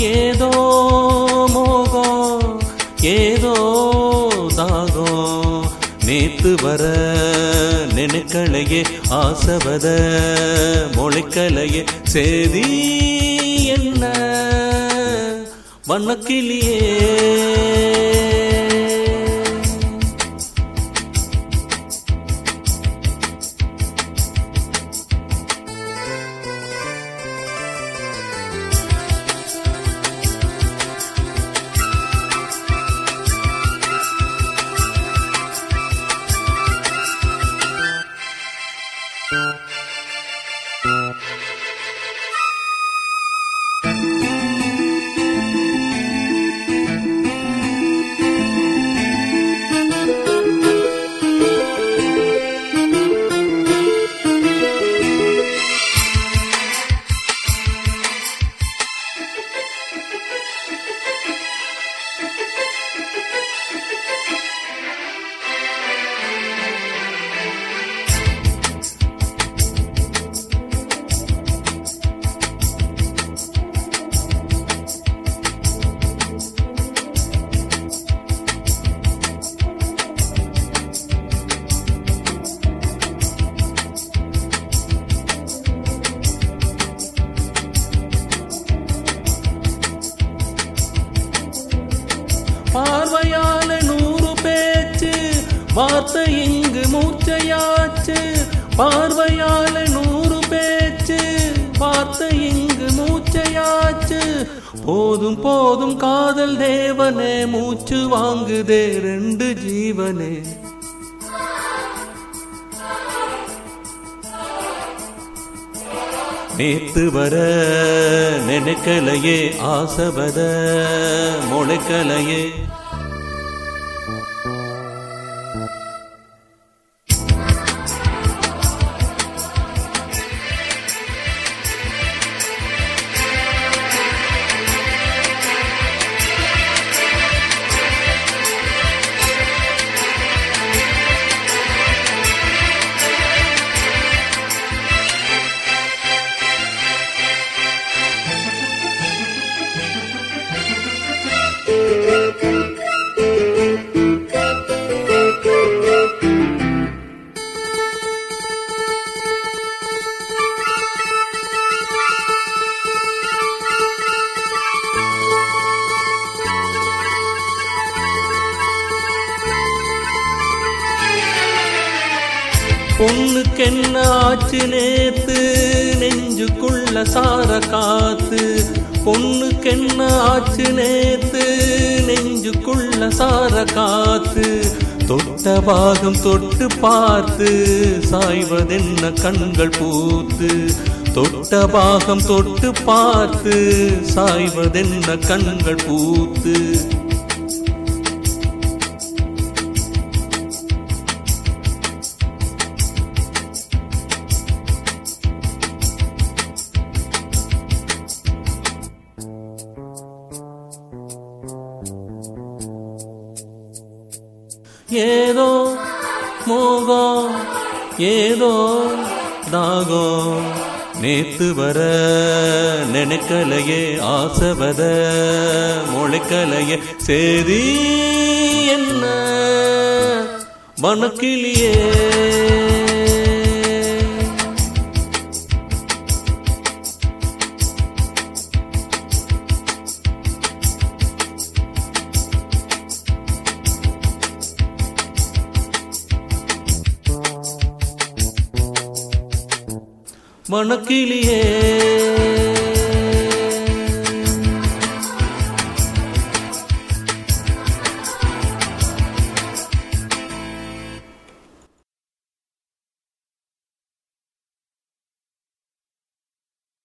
ஏதோ மோகம் ஏதோ தாகம் நேத்து வர நினைக்கலையே ஆசவத மொழிக்கலையே சேதி என்ன வண்ணக்கிளியே பார்வையால நூறு பேச்சு வார்த்தை இங்கு மூச்சையாச்சு பார்வையால நூறு பேச்சு வார்த்தை இங்கு மூச்சையாச்சு போதும் போதும் காதல் தேவனே மூச்சு வாங்குதே ரெண்டு ஜீவனே நேத்து வர நினைக்கலையே ஆசவத முளைக்கலையே பொண்ணுக்கென்ன ஆச்சு நேத்து நெஞ்சுக்குள்ள சார காத்து பொண்ணுக்கென்ன ஆச்சு நேத்து நெஞ்சுக்குள்ள சார காத்து தொட்ட பாகம் தொட்டு பார்த்து சாய்வதென்ன கண்கள் பூத்து தொட்ட பாகம் தொட்டு பார்த்து சாய்வதென்ன கண்கள் பூத்து ஏதோ மோகம் ஏதோ தாகம் நேத்து வர நினைக்கலையே ஆசவத முளைக்கலையே சேதி என்ன வனக்கிளியே வனக்கிளியே